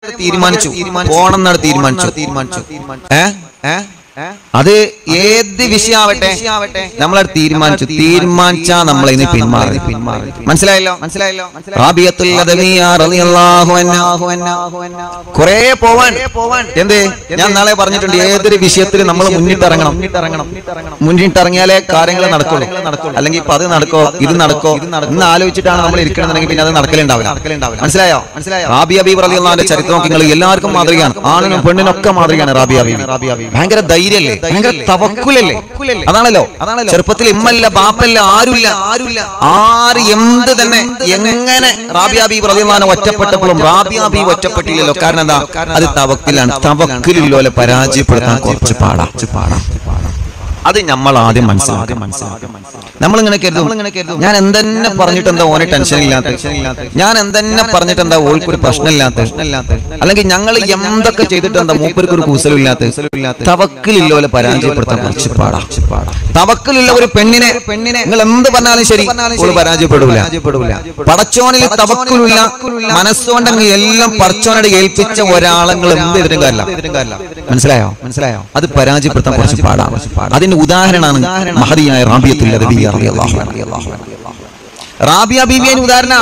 തീരുമാനിച്ചു പോണം എന്നാണ് തീരുമാനിച്ചു തീരുമാനിച്ചു ഏ ഏ അത് ഏത് വിഷയാവട്ടെ നമ്മളത് തീരുമാനിച്ചു തീരുമാനിച്ചാ നമ്മൾ ഇനി പിന്മാറി പിന്മാറി മനസ്സിലായല്ലോ മനസ്സിലായല്ലോ റാബിയത്തുൽ അദവിയ റളിയല്ലാഹു അൻഹ കുറേ പോവാൻ എന്ത് ഞാൻ നാളെ പറഞ്ഞിട്ടുണ്ട് ഏതൊരു വിഷയത്തിൽ നമ്മൾ മുന്നിട്ടിറങ്ങണം മുന്നിട്ടിറങ്ങിയാലേ കാര്യങ്ങൾ നടക്കുള്ളൂ അല്ലെങ്കിൽ ഇപ്പൊ അത് നടക്കോ ഇത് നടക്കോ ഇന്ന് ആലോചിച്ചിട്ടാണ് നമ്മൾ ഇരിക്കണമെന്നുണ്ടെങ്കിൽ പിന്നെ അത് നടക്കലുണ്ടാവില്ല മനസ്സിലായോ മനസ്സിലായോ റാബിയ ബീബ് റളിയല്ലാഹുവിന്റെ ചരിത്രം നിങ്ങൾ എല്ലാവർക്കും മാതൃകയാണ് ആണിനും പെണ്ണിനും ഒക്കെ മാതൃകയാണ് റാബിയ ബീബി ഭയങ്കര ധൈര്യല്ലേ ഭയങ്കര തവക്കുലല്ലേ അതാണല്ലോ അതാണല്ലോ ചെറുപ്പത്തിൽ ഇമ്മല്ല ബാപ്പല്ല ആരുമില്ല ആരുമില്ല ആര് എന്ത് തന്നെ എങ്ങനെ റാബിയ ബീബ് റളിയല്ലാഹു ഒറ്റപ്പെട്ടപ്പോഴും റാബിയ ബീബ് ഒറ്റപ്പെട്ടില്ലല്ലോ കാരണം എന്താ അത് തവക്കിലാണ് തവക്കിലില്ലോലെ പരാജയപ്പെടുത്താൻ കുറച്ച് പാടാ പാടാ അത് നമ്മൾ ആദ്യം മനസ്സിലാക്കി നമ്മളിങ്ങനെ കരുതും ഞാൻ എന്തെന്നെ പറഞ്ഞിട്ട് എന്താ ഓനെ ടെൻഷൻ ഇല്ലാത്ത ഞാൻ എന്തെന്നെ പറഞ്ഞിട്ട് എന്താ ഓൾക്ക് ഒരു പ്രശ്നമില്ലാത്ത അല്ലെങ്കിൽ ഞങ്ങൾ എന്തൊക്കെ ചെയ്തിട്ട് എന്താ മൂപ്പർക്ക് ഒരു കൂസലില്ലാത്ത തവക്കിലില്ലോലെ പരാജയപ്പെടുത്താൻ കുറച്ച് പാടാ തവക്കിലുള്ള ഒരു പെണ്ണിനെ പെണ്ണിനെ നിങ്ങൾ എന്ത് പറഞ്ഞാലും ശരി ഓള് പരാജയപ്പെടൂല പടച്ചോനിൽ തവക്കിലുള്ള മനസ്സുകൊണ്ടങ്ങ് എല്ലാം പടച്ചോനോട് ഏൽപ്പിച്ച ഒരാളെ നിങ്ങൾ എന്ത് ചെയ്തിട്ടും കാര്യമില്ല മനസ്സിലായോ മനസ്സിലായോ അത് പരാജയപ്പെടുത്താൻ കുറച്ച് പാടാണ് അതിന്റെ ഉദാഹരണമാണ് മഹതിയായ റാബിയത്തുൽ അദബിയ റളിയല്ലാഹു അൻഹ റാബിയ ബീവിയൻ ഉദാഹരണ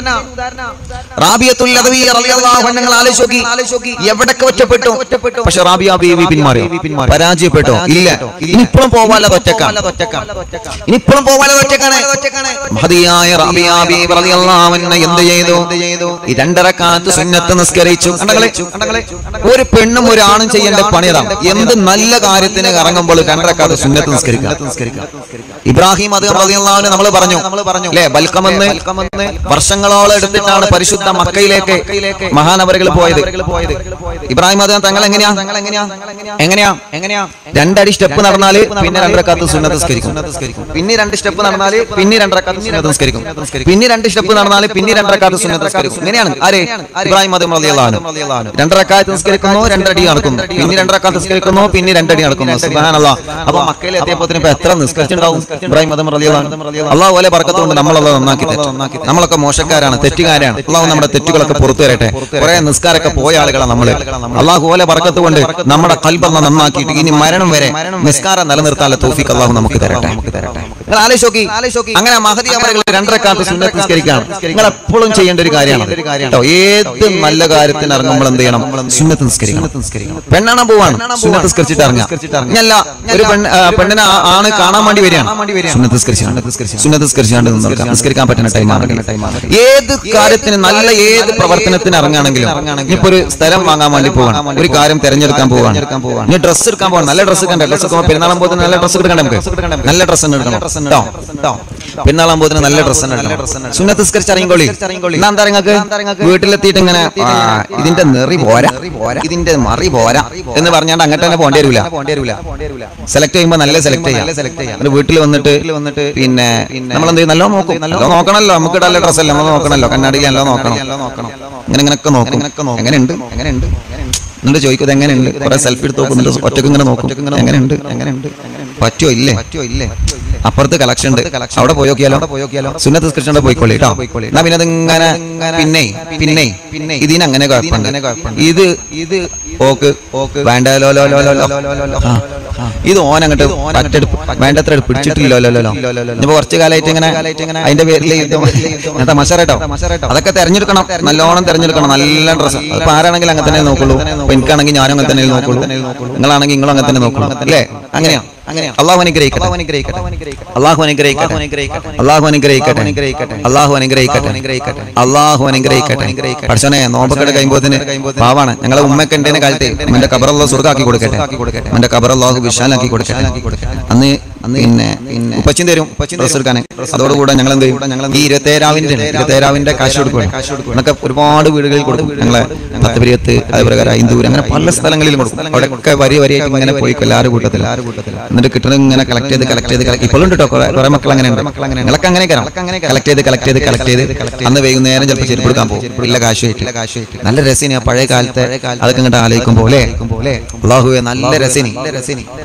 റാബിയത്തുൽ അദബിയ റളിയല്ലാഹു അൻഹ നിങ്ങൾ ആലോചിച്ച് എവിടൊക്കെ ഒറ്റപ്പെട്ടു പക്ഷെ റാബിയ ബീവി പിന്മാറി പരാജയപ്പെട്ടോ ഇല്ല ഇനിയിപ്പോഴും പോവാല ഒറ്റക്കാണ് ഇനിയിപ്പോഴും പോവാല ഒറ്റക്കാണ് മഹതിയായ റാബിയ ബീവി റളിയല്ലാഹു അൻഹ എന്ത് ചെയ്തു ഈ രണ്ടരക്കാലത്ത് സുന്നത്ത് നിസ്കരിച്ചു കണ്ടങ്ങളെ ഒരു പെണ്ണും ഒരു ആണും ചെയ്യേണ്ട പണിയതാണ് എന്ത് നല്ല കാര്യത്തിന് ഇറങ്ങുമ്പോൾ രണ്ടരക്കാലത്ത് സുന്നത്ത് നിസ്കരിക്കുക ഇബ്രാഹിം അത് റളിയല്ലാഹു നമ്മൾ പറഞ്ഞു അല്ലേ ബൽക്കമെന്ന് വർഷങ്ങളോളം എടുത്തിട്ടാണ് പരിശുദ്ധ മക്കയിലേക്ക് മഹാനവറുകൾ പോയത് ഇബ്രാഹിം അദ്ദേഹം തങ്ങൾ എങ്ങനെയാ എങ്ങനെയാ എങ്ങനെയാ രണ്ടടി സ്റ്റെപ്പ് നടന്നാല് പിന്നെ രണ്ടരക്കാത്ത് സുന്നത്ത് നിസ്കരിക്കും പിന്നെ രണ്ട് സ്റ്റെപ്പ് നടന്നാല് പിന്നെ രണ്ടരക്കാത്ത് സുന്നത്ത് നിസ്കരിക്കും പിന്നെ രണ്ട് സ്റ്റെപ്പ് നടന്നാല് പിന്നെ രണ്ടരക്കാത്ത് സുന്നത്ത് നിസ്കരിക്കും ഇങ്ങനെയാണ് ആരെ ഇബ്രാഹിം അദ്ദേഹം റളിയല്ലാഹു രണ്ടരക്കാത്ത് നിസ്കരിക്കുന്നു രണ്ടടി നടക്കുന്നു പിന്നെ രണ്ടരക്കാത്ത് നിസ്കരിക്കുന്നു പിന്നെ രണ്ടടി നടക്കുന്നു സുബ്ഹാനല്ലാഹ് അപ്പൊ മക്കയിൽ എത്തിയപ്പോ ഇപ്പൊ എത്ര നിസ്കരിച്ചിട്ടുണ്ടാവും ഇബ്രാഹിം അദ്ദേഹം റളിയല്ലാഹു അള്ളാഹു പോലെ ബർക്കത്തുകൊണ്ട് നമ്മളത് നന്നാക്കി തരും നമ്മളൊക്കെ മോശക്കാരാണ് തെറ്റുകാരാണ് അള്ളാഹു നമ്മുടെ തെറ്റുകളൊക്കെ പുറത്തു തരട്ടെ കുറെ നിസ്കാരമൊക്കെ പോയ ആളുകളാണ് നമ്മള് അള്ളാഹു പോലെ ബർക്കത്ത് കൊണ്ട് നമ്മുടെ കൽബൊന്ന് നന്നാക്കിയിട്ട് ഇനി മരണം വരെ നിസ്കാരം നിലനിർത്താനുള്ള തോഫിക്ക് അള്ളാഹു നമുക്ക് തരട്ടെ നിങ്ങൾ ആലോചിച്ച് അങ്ങനെ മഹതി അമരകൾ രണ്ടരക്കാലത്ത് സുന്നത്ത് നിസ്കരിക്കുകയാണ് നിങ്ങൾ എപ്പോഴും ചെയ്യേണ്ട ഒരു കാര്യമാണ് കേട്ടോ ഏത് നല്ല കാര്യത്തിന് ഇറങ്ങുമ്പോൾ എന്ത് ചെയ്യണം സുന്നത്ത് നിസ്കരിക്കണം പെണ്ണാണ പോവാണ് സുന്നത്ത് നിസ്കരിച്ചിട്ട് ഇറങ്ങാം ഇനിയല്ല ഒരു പെണ്ണ് ആ, പെണ്ണിനെ ആ- ആണ് കാണാൻ വേണ്ടി വരികയാണ് സുന്നത്ത് നിസ്കരിച്ചാണ്ട് സുന്നത്ത് നിസ്കരിച്ചാണ്ട് നിന്ന് കൊടുക്കാം. നിസ്കരിക്കാൻ പറ്റുന്ന ടൈമാണ് ഏത് കാര്യത്തിന് നല്ല ഏത് പ്രവർത്തനത്തിന് ഇറങ്ങുകയാണെങ്കിലും ഇനിയിപ്പോ ഒരു സ്ഥലം വാങ്ങാൻ വേണ്ടി പോവാണ് ഒരു കാര്യം തെരഞ്ഞെടുക്കാൻ പോവാണ് ഇനി ഡ്രസ്സ് എടുക്കാൻ പോവാണ് നല്ല ഡ്രസ്സ് എടുക്കണ്ടേ ഡ്രസ്സ് എടുക്കുമ്പോൾ പെരുന്നാളാൻ പോകുന്ന നല്ല ഡ്രസ്സ് എടുക്കണ്ടേ നമുക്ക് നല്ല ഡ്രസ്സ് എടുക്കണം കേട്ടോ കേട്ടോ പെരുന്നാളാൻ പോകുന്ന നല്ല ഡ്രസ്സ് എടുക്കണം സുന്നത്ത് നിസ്കരിച്ച് ഇറങ്ങിക്കോളി എന്നാ എന്താ നിങ്ങൾക്ക് വീട്ടിലെത്തിയിട്ട് ഇങ്ങനെ ആ, ഇതിന്റെ നെറി പോരാ ഇതിന്റെ മറി പോരാ എന്ന് പറഞ്ഞാണ്ട് അങ്ങോട്ട് തന്നെ പോണ്ടി വരില്ല സെലക്ട് ചെയ്യുമ്പോൾ നല്ല സെലക്ട് ചെയ്യാം എന്നിട്ട് വീട്ടിൽ വന്നിട്ട് വന്നിട്ട് പിന്നെ നമ്മൾ എന്ത് ചെയ്യും നല്ലോ നോക്കും നല്ലോ നോക്കണല്ലോ നമുക്ക് നല്ല ഡ്രസ് അല്ല നമ്മൾ നോക്കണല്ലോ കണ്ണാടിയിൽ നല്ലോ നോക്കണം ഇങ്ങനെ ഇങ്ങനൊക്കെ നോക്കും എങ്ങനെയുണ്ട് എങ്ങനെയുണ്ട് എന്നിട്ട് ചോദിക്കും എങ്ങനെയുണ്ട് കുറെ സെൽഫി എടുത്ത് നോക്കുന്നുണ്ട് ഒറ്റക്ക് ഇങ്ങനെ നോക്കും എങ്ങനെയുണ്ട് എങ്ങനെയുണ്ട് പറ്റോ ഇല്ലേ പറ്റോ ഇല്ലേ അപ്പുറത്ത് കളക്ഷൻ ഉണ്ട് അവിടെ പോയോക്കിയാലോ പോയോക്കിയാലോ സുന്നത്ത് സ്ക്രിപ്ഷൻ പോയിക്കോളി കേട്ടോ എന്നാ പിന്നെ അതിങ്ങനെ പിന്നെ പിന്നെ പിന്നെ ഇതിന് അങ്ങനെ കുഴപ്പമുണ്ട് ഇത് ഇത് ഓക്ക് ഓക്ക് വേണ്ടല്ലോ ലോ ലോ ലോ ലോ ആ, ആ. ഇത് ഓൻ അങ്ങോട്ട് പറ്റെടുപ്പ് വേണ്ടത്ര പിടിച്ചിട്ടില്ലോ ലോ ലോ ലോ ഇപ്പൊ കുറച്ച് കാലമായിട്ട് ഇങ്ങനെ അതിന്റെ പേരിൽ ഞാൻ തമാശ കേട്ടോ അതൊക്കെ തെരഞ്ഞെടുക്കണം നല്ലോണം തെരഞ്ഞെടുക്കണം നല്ല ഡ്രസ്സ് അപ്പൊ ആരാണെങ്കിൽ അങ്ങനെ തന്നെ നോക്കുള്ളൂ അപ്പൊ എനിക്കാണെങ്കിൽ ഞാനും അങ്ങനെ തന്നെ നോക്കുള്ളൂ നിങ്ങളാണെങ്കിൽ നിങ്ങളും അങ്ങനെ തന്നെ നോക്കുള്ളൂ അല്ലേ അങ്ങനെയാ അങ്ങനെയാ അള്ളാഹു അനുഗ്രഹിക്കട്ടെ അള്ളാഹു അനുഗ്രഹിക്കട്ടെ അള്ളാഹു അനുഗ്രഹിക്കട്ടെ അള്ളാഹു അനുഗ്രഹിക്കട്ടെ അള്ളാഹു അനുഗ്രഹിക്കട്ടെ പഠിച്ചോനെ നോമ്പൊക്കെ കഴിയുമ്പോത്തിന് പാവാണ് ഞങ്ങളെ ഉമ്മയൊക്കെ ഉണ്ടേനെ കാലത്ത് എന്റെ കബറല്ല സ്വർഗാക്കി കൊടുക്കട്ടെ എന്റെ കബറല്ലാഹു വിശാലാക്കി കൊടുക്കട്ടെ അന്ന് പിന്നെ പിന്നെ ഉപ്പച്ചിൻ തരും ഡ്രസ് എടുക്കാൻ അതോടുകൂടെ ഞങ്ങൾ എന്ത് ചെയ്യും ഈ ഇരുപത്തേരാവിന്റെ ഇരുപത്തേരാവിന്റെ കാശ് കൊടുക്കും എന്നൊക്കെ ഒരുപാട് വീടുകളിൽ കൊടുക്കും ഞങ്ങളെ പത്തപുരിയത്ത് അതുപ്രകാരം ഐന്തൂര് അങ്ങനെ പല സ്ഥലങ്ങളിലും കൊടുക്കും അവിടെ ഒക്കെ വരി വരിയായിട്ട് ഇങ്ങനെ പോയി എല്ലാവരും കൂട്ടത്തിൽ എന്നിട്ട് കിട്ടുന്നത് ഇങ്ങനെ കളക്ട് ചെയ്ത് കളക്ട് ചെയ്ത് collect- ഇപ്പോഴും ഉണ്ട് കേട്ടോ കുറെ കുറെ മക്കൾ അങ്ങനെ ഉണ്ട് നിങ്ങളൊക്കെ അങ്ങനെ കളക്ട് ചെയ്ത് കളക്ട് ചെയ്ത് കളക്ട് ചെയ്ത് അന്ന് വൈകുന്നേരം ചിലപ്പോൾ ചെരുപ്പ് എടുക്കാൻ പോകും ഇല്ല കാശ് ആയിട്ട് നല്ല രസിനി ആ പഴയ കാലത്തെ അതൊക്കെ ഇങ്ങോട്ട് ആലോചിക്കുമ്പോൾ അല്ലേ അള്ളാഹുവെ നല്ല രസിനി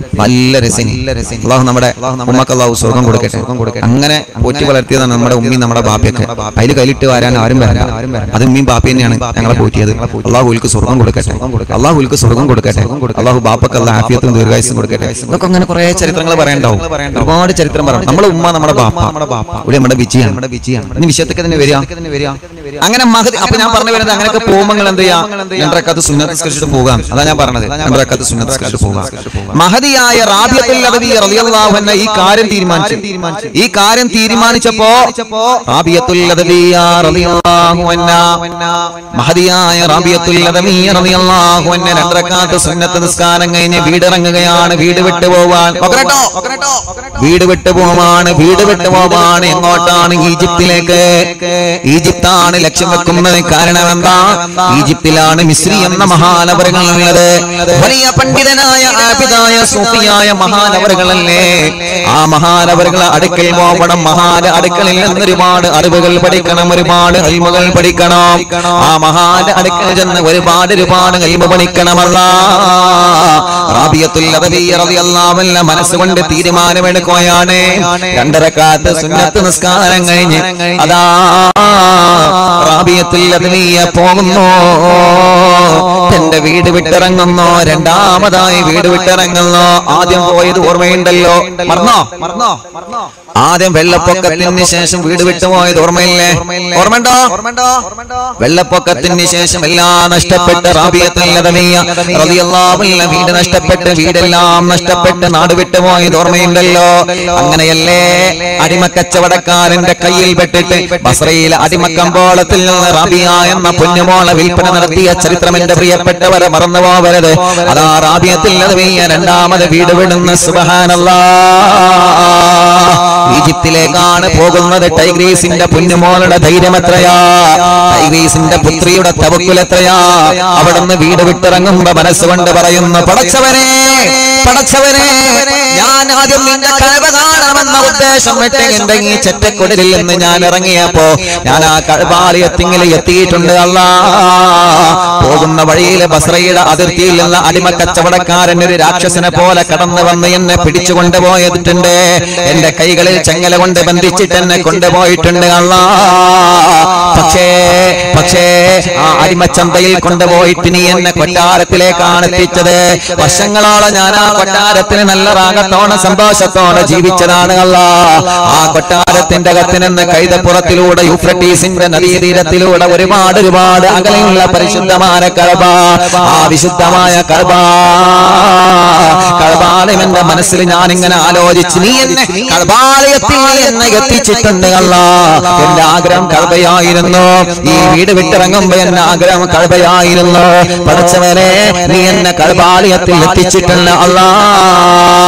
നല്ല രസിനി അള്ളാഹു നമ്മുടെ ഉമ്മക്ക് അള്ളാഹു സ്വർഗം കൊടുക്കട്ടെ അങ്ങനെ പോറ്റി വളർത്തിയതാണ് നമ്മുടെ ഉമ്മയും നമ്മുടെ ബാപ്പയൊക്കെ അതിൽ കയ്യിലിട്ട് വരാൻ ആരും വരാൻ അത് ഉമ്മയും ബാപ്പ തന്നെയാണ് ഞങ്ങളെ പോറ്റിയത് അള്ളാഹു ഉൽക്ക് സ്വർഗം കൊടുക്കട്ടെ അള്ളാഹു ഉൽക്ക് സ്വർഗം കൊടുക്കട്ടെ അള്ളാഹു ബാപ്പക്ക് അല്ല ഹാഫിയത്തും ദീർഘായുസും കൊടുക്കട്ടെ ഇതൊക്കെ അങ്ങനെ കുറെ ചരിത്രങ്ങൾ പറയണ്ടാവും ഒരുപാട് ചരിത്രം പറയാം നമ്മുടെ ഉമ്മ നമ്മുടെ ബാപ്പ ഇവിടെ നമ്മുടെ വിജയാണ് നമ്മുടെ വിജയാണ് ഇനി വിഷയത്തൊക്കെ തന്നെ വരിക അങ്ങനെ മഹദി അപ്പൊ ഞാൻ പറഞ്ഞു വരുന്നത് അങ്ങനെയൊക്കെ പോകുമ്പോൾ നിങ്ങൾ എന്ത് ചെയ്യാം രണ്ടരക്കത്ത് സുന്നത്തിസ്കരിച്ചിട്ട് പോകാം അതാ ഞാൻ പറഞ്ഞത് രണ്ടരക്കത്ത് സുന്നത്തിസ്കരിച്ചിട്ട് പോകാം മഹതിയായ റാബിയത്തുൽ അദവി റളിയല്ലാഹു അൻഹ ഈ കാര്യം തീരുമാനിച്ചു ഈ കാര്യം തീരുമാനിച്ചപ്പോ റാബിയത്തുൽ അദവി റളിയല്ലാഹു അൻഹ മഹതിയായ റാബിയത്തുൽ അദവി റളിയല്ലാഹു അൻഹ രണ്ടരക്കത്ത് സുന്നത്ത് നിസ്കാരം കഴിഞ്ഞ് വീടിറങ്ങുകയാണ് വീട് വിട്ടു പോവാൻ നോക്കട്ടോ വീട് വിട്ടു പോവാണ് വീട് വിട്ടു പോവാണ് എങ്ങോട്ടാണ് ഈജിപ്തിലേക്ക് ഈജിപ്താണ് ലക്ഷ്യം വെക്കുന്നത് കാരണം എന്താ ഈജിപ്തിലാണ് മിശ്രി എന്ന മഹാനവറുകളുള്ളത് വലിയ പണ്ഡിതനായ ആപിതായ സൂഫിയായ മഹാനവറുകളല്ലേ ആ മഹാനവറുകളെ അടുക്കൽ പോകണം മഹാന അടുക്കളിൽ നിന്ന് ഒരുപാട് അറിവുകൾ പഠിക്കണം ഒരുപാട് അൽമകൾ പഠിക്കണം ആ മഹാന്റെ അടുക്കൽ ചെന്ന് ഒരുപാട് ഒരുപാട് അൽമ പഠിക്കണമല്ല റാബിയത്തുൽ അദവി റളിയല്ലാഹു അൻഹ മനസ്സുകൊണ്ട് തീരുമാനമെടുക്കുകയാണ് രണ്ടരക്കാത്ത് സുന്നത്ത് നിസ്കാരം കഴിഞ്ഞ് അതാ റാബിയത്തുൽ അദവിയ പോകുന്നു എന്റെ വീട് വിട്ടിറങ്ങുന്നു രണ്ടാമതായി വീട് വിട്ടിറങ്ങുന്നു ആദ്യം പോയത് ഓർമ്മയുണ്ടല്ലോ മറന്നോ മറന്നോ ആദ്യം വെള്ളപ്പൊക്കത്തിന് ശേഷം വീട് വിട്ടുപോയത് ഓർമ്മയില്ലേ ഓർമ്മണ്ടോ വെള്ളപ്പൊക്കത്തിന് ശേഷം എല്ലാം നഷ്ടപ്പെട്ട് റാബിയത്തുൽ അദവിയ റളിയല്ലാഹു അൻഹ വീട് നഷ്ടപ്പെട്ട് വീടെല്ലാം നഷ്ടപ്പെട്ട് നാട് വിട്ടുപോയത് ഓർമ്മയുണ്ടല്ലോ അങ്ങനെയല്ലേ അടിമക്കച്ചവടക്കാരന്റെ കയ്യിൽ പെട്ടിട്ട് ബസ്രയിലെ അടിമക്കമ്പോളത്തിൽ നിന്ന് റാബിയ എന്ന പൊന്നുമോളെ വിൽപ്പന നടത്തിയ ചരിത്രം എന്റെ പ്രിയപ്പെട്ടവരെ മറന്നു പോവരുത് അതാ റാബിയത്തിൽ അദവിയ രണ്ടാമത് വീട് വിടുന്ന സുബഹാനല്ലാ ഈജിപ്തിലേക്കാണ് പോകുന്നത് ടൈഗ്രീസിന്റെ പൊന്നുമോളുടെ ധൈര്യം എത്രയാ ടൈഗ്രീസിന്റെ പുത്രിയുടെ തവക്കുൽ എത്രയാ അവിടുന്ന് വീട് വിട്ടിറങ്ങുമ്പോ മനസ്സുകൊണ്ട് പറയുന്നു പടച്ചവനെ പടച്ചവനെ ഞാൻ ആദ്യം നിന്റെ കഴവ കാണണമെന്ന ഉദ്ദേശം വിട്ട് എന്റെ ഈ ചെറ്റക്കുടലിൽ നിന്ന് ഞാൻ ഇറങ്ങിയപ്പോ ഞാൻ ആ കഴബാലയത്തിങ്ങിൽ എത്തിയിട്ടുണ്ട് അല്ലാ പോകുന്ന വഴിയിൽ ബസ്രയുടെ അതിർത്തിയിൽ നിന്ന് അടിമ കച്ചവടക്കാരൻ ഒരു രാക്ഷസനെ പോലെ കടന്നു വന്ന് എന്നെ പിടിച്ചു കൊണ്ടുപോയിട്ടുണ്ട് എന്റെ കൈകളിൽ ചെങ്ങല കൊണ്ട് ബന്ധിച്ചിട്ട് എന്നെ കൊണ്ടുപോയിട്ടുണ്ട് അല്ലാ പക്ഷേ പക്ഷേ ആ അടിമച്ചന്തയിൽ കൊണ്ടുപോയിട്ട് നീ എന്നെ കൊട്ടാരത്തിലേക്കാണ് എത്തിച്ചത് വർഷങ്ങളോളം ഞാൻ ആ കൊട്ടാരത്തിന് നല്ല റാഗത്തോടെ സന്തോഷത്തോടെ ജീവിച്ചതാണ് അല്ല ആ കൊട്ടാരത്തിന്റെ അകത്ത് നിന്ന് കൈതപ്പുറത്തിലൂടെ യൂഫ്രട്ടീസിന്റെ നദീതീരത്തിലൂടെ ഒരുപാട് ഒരുപാട് അകലെയുള്ള പരിശുദ്ധമായ കഴബ ആ വിശുദ്ധമായ കഴബ കഴബാലയം എന്റെ മനസ്സിൽ ഞാൻ ഇങ്ങനെ ആലോചിച്ച് നീ എന്നെ കഴബാലയത്തിൽ എന്നെ എത്തിച്ചിട്ടുണ്ട് അല്ല എന്റെ ആഗ്രഹം കഴബയായിരുന്നു ഈ വീട് വിട്ടിറങ്ങുമ്പോ എന്റെ ആഗ്രഹം കഴബയായിരുന്നു പഠിച്ചവരെ നീ എന്നെ കഴബാലയത്തിൽ എത്തിച്ചിട്ടുണ്ട് അല്ലാ